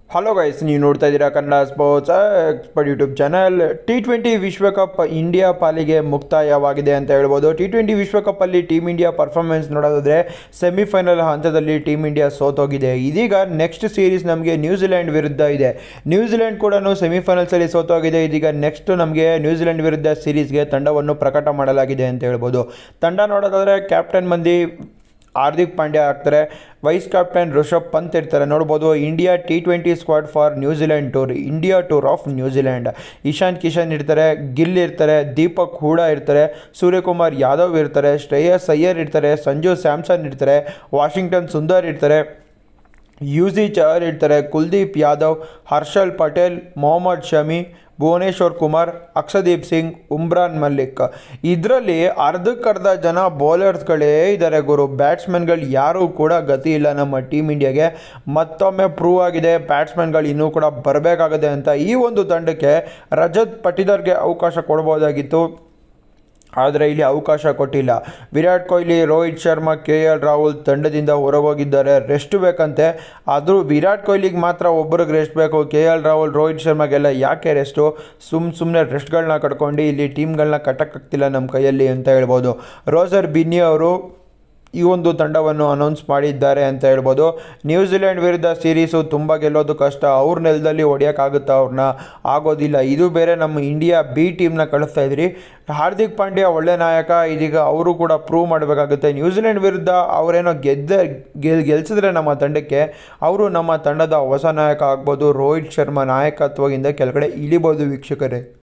hello guys ನೀವು ನೋಡ್ತಾ ಇದ್ದೀರಾ Kannada sports expert YouTube channel T twenty ವಿಶ್ವಕಪ್ ಇಂಡಿಯಾ ಪಾಲಿಗೆ ಮುಕ್ತಾಯವಾಗಿದೆ ಅಂತ ಹೇಳ್ಬೋದು ಟಿ ಟ್ವೆಂಟಿ ವಿಶ್ವಕಪ್ಪಲ್ಲಿ ಟೀಮ್ ಇಂಡಿಯಾ ಪರ್ಫಾರ್ಮೆನ್ಸ್ ನೋಡೋದಾದರೆ ಸೆಮಿಫೈನಲ್ ಹಂತದಲ್ಲಿ ಟೀಮ್ ಇಂಡಿಯಾ ಸೋತೋಗಿದೆ ಇದೀಗ ನೆಕ್ಸ್ಟ್ ಸೀರೀಸ್ ನಮಗೆ ನ್ಯೂಜಿಲೆಂಡ್ ವಿರುದ್ಧ ಇದೆ ನ್ಯೂಜಿಲೆಂಡ್ ಕೂಡ ಸೆಮಿಫೈನಲ್ಸಲ್ಲಿ ಸೋತೋಗಿದೆ ಇದೀಗ ನೆಕ್ಸ್ಟ್ ನಮಗೆ ನ್ಯೂಜಿಲೆಂಡ್ ವಿರುದ್ಧ ಸೀರೀಸ್ಗೆ ತಂಡವನ್ನು ಪ್ರಕಟ ಮಾಡಲಾಗಿದೆ ಅಂತ ಹೇಳ್ಬೋದು ತಂಡ ನೋಡೋದಾದರೆ ಕ್ಯಾಪ್ಟನ್ ಮಂದಿ ಹಾರ್ದಿಕ್ ಪಾಂಡ್ಯ ಆಗ್ತಾರೆ ವೈಸ್ ಕ್ಯಾಪ್ಟನ್ ಋಷಭ್ ಪಂತ್ ಇರ್ತಾರೆ ನೋಡ್ಬೋದು India T twenty squad for New Zealand tour India tour of New Zealand Ishan Kishan ಇರ್ತಾರೆ ಗಿಲ್ ಇರ್ತಾರೆ ದೀಪಕ್ ಹೂಡಾ ಇರ್ತಾರೆ ಸೂರ್ಯಕುಮಾರ್ ಯಾದವ್ ಇರ್ತಾರೆ ಶ್ರೇಯಸ್ ಅಯ್ಯರ್ ಇರ್ತಾರೆ ಸಂಜು ಸ್ಯಾಮ್ಸನ್ ಇರ್ತಾರೆ ವಾಷಿಂಗ್ಟನ್ ಸುಂದರ್ ಇರ್ತಾರೆ ಯುಜಿ ಚಹರ್ ಇರ್ತಾರೆ ಕುಲ್ದೀಪ್ ಯಾದವ್ ಹರ್ಷಲ್ ಪಟೇಲ್ ಮೊಹಮ್ಮದ್ ಶಮಿ ಭುವನೇಶ್ವರ್ ಕುಮಾರ್ ಅಕ್ಷದೀಪ್ ಸಿಂಗ್ ಉಮ್ರಾನ್ ಮಲ್ಲಿಕ್ ಇದರಲ್ಲಿ ಅರ್ಧಕ್ಕರ್ಧ ಜನ ಬೌಲರ್ಸ್ಗಳೇ ಇದ್ದಾರೆ ಗುರು ಬ್ಯಾಟ್ಸ್ಮನ್ಗಳು ಯಾರೂ ಕೂಡ ಗತಿ ಇಲ್ಲ ನಮ್ಮ ಟೀಮ್ ಇಂಡಿಯಾಗೆ ಮತ್ತೊಮ್ಮೆ ಪ್ರೂವ್ ಆಗಿದೆ ಬ್ಯಾಟ್ಸ್ಮನ್ಗಳು ಇನ್ನೂ ಕೂಡ ಬರಬೇಕಾಗಿದೆ ಅಂತ ಈ ಒಂದು ತಂಡಕ್ಕೆ ರಜತ್ ಪಟಿದರ್ಗೆ ಅವಕಾಶ ಕೊಡ್ಬೋದಾಗಿತ್ತು ಆದರೆ ಇಲ್ಲಿ ಅವಕಾಶ ಕೊಟ್ಟಿಲ್ಲ ವಿರಾಟ್ ಕೊಹ್ಲಿ ರೋಹಿತ್ ಶರ್ಮಾ ಕೆ ಎಲ್ ರಾಹುಲ್ ತಂಡದಿಂದ ಹೊರಗೋಗಿದ್ದಾರೆ ರೆಸ್ಟ್ ಬೇಕಂತೆ ಆದರೂ ವಿರಾಟ್ ಕೊಹ್ಲಿಗೆ ಮಾತ್ರ ಒಬ್ಬರಿಗೆ ರೆಸ್ಟ್ ಬೇಕು ಕೆ ಎಲ್ ರಾಹುಲ್ ರೋಹಿತ್ ಶರ್ಮಾಗೆಲ್ಲ ಯಾಕೆ ರೆಸ್ಟು ಸುಮ್ಮ ಸುಮ್ಮನೆ ರೆಸ್ಟ್ಗಳನ್ನ ಕಟ್ಕೊಂಡು ಇಲ್ಲಿ ಟೀಮ್ಗಳನ್ನ ಕಟ್ಟಕ್ಕಾಗ್ತಿಲ್ಲ ನಮ್ಮ ಕೈಯಲ್ಲಿ ಅಂತ ಹೇಳ್ಬೋದು ರೋಜರ್ ಬಿನ್ನಿ ಅವರು ಈ ಒಂದು ತಂಡವನ್ನು ಅನೌನ್ಸ್ ಮಾಡಿದ್ದಾರೆ ಅಂತ ಹೇಳ್ಬೋದು ನ್ಯೂಜಿಲೆಂಡ್ ವಿರುದ್ಧ ಸೀರೀಸು ತುಂಬ ಗೆಲ್ಲೋದು ಕಷ್ಟ ಅವ್ರ ನೆಲದಲ್ಲಿ ಹೊಡೆಯೋಕ್ಕಾಗುತ್ತಾ ಅವ್ರನ್ನ ಆಗೋದಿಲ್ಲ ಇದು ಬೇರೆ ನಮ್ಮ ಇಂಡಿಯಾ ಬಿ ಟೀಮ್ನ ಕಳಿಸ್ತಾ ಇದ್ರಿ ಹಾರ್ದಿಕ್ ಪಾಂಡ್ಯ ಒಳ್ಳೆ ನಾಯಕ ಇದೀಗ ಅವರು ಕೂಡ ಪ್ರೂವ್ ಮಾಡಬೇಕಾಗುತ್ತೆ ನ್ಯೂಜಿಲೆಂಡ್ ವಿರುದ್ಧ ಅವರೇನೋ ಗೆದ್ದ ಗೆಲ್ ಗೆಲ್ಸಿದ್ರೆ ನಮ್ಮ ತಂಡಕ್ಕೆ ಅವರು ನಮ್ಮ ತಂಡದ ಹೊಸ ನಾಯಕ ಆಗ್ಬೋದು ರೋಹಿತ್ ಶರ್ಮಾ ನಾಯಕತ್ವದಿಂದ ಕೆಳಗಡೆ ಇಳಿಬೋದು ವೀಕ್ಷಕರೇ